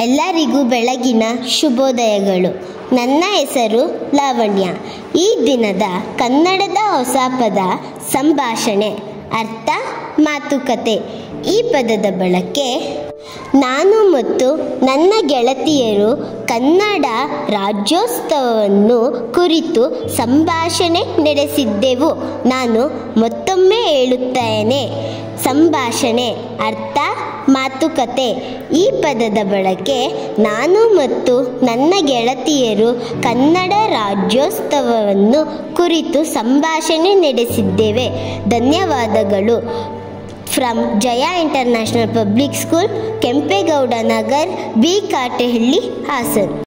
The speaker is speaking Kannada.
ಎಲ್ಲರಿಗೂ ಬೆಳಗಿನ ಶುಭೋದಯಗಳು ನನ್ನ ಹೆಸರು ಲಾವಣ್ಯ ಈ ದಿನದ ಕನ್ನಡದ ಹೊಸ ಪದ ಸಂಭಾಷಣೆ ಅರ್ಥ ಮಾತುಕತೆ ಈ ಪದದ ಬಳಕೆ ನಾನು ಮತ್ತು ನನ್ನ ಗೆಳತಿಯರು ಕನ್ನಡ ರಾಜ್ಯೋತ್ಸವವನ್ನು ಕುರಿತು ಸಂಭಾಷಣೆ ನಡೆಸಿದ್ದೆವು ನಾನು ಮತ್ತೊಮ್ಮೆ ಹೇಳುತ್ತೇನೆ ಸಂಭಾಷಣೆ ಅರ್ಥ ಮಾತುಕತೆ ಈ ಪದದ ಬಳಕೆ ನಾನು ಮತ್ತು ನನ್ನ ಗೆಳತಿಯರು ಕನ್ನಡ ರಾಜ್ಯೋತ್ಸವವನ್ನು ಕುರಿತು ಸಂಭಾಷಣೆ ನಡೆಸಿದ್ದೇವೆ ಧನ್ಯವಾದಗಳು from Jaya international public school Kempegowda Nagar B Katehalli Haasan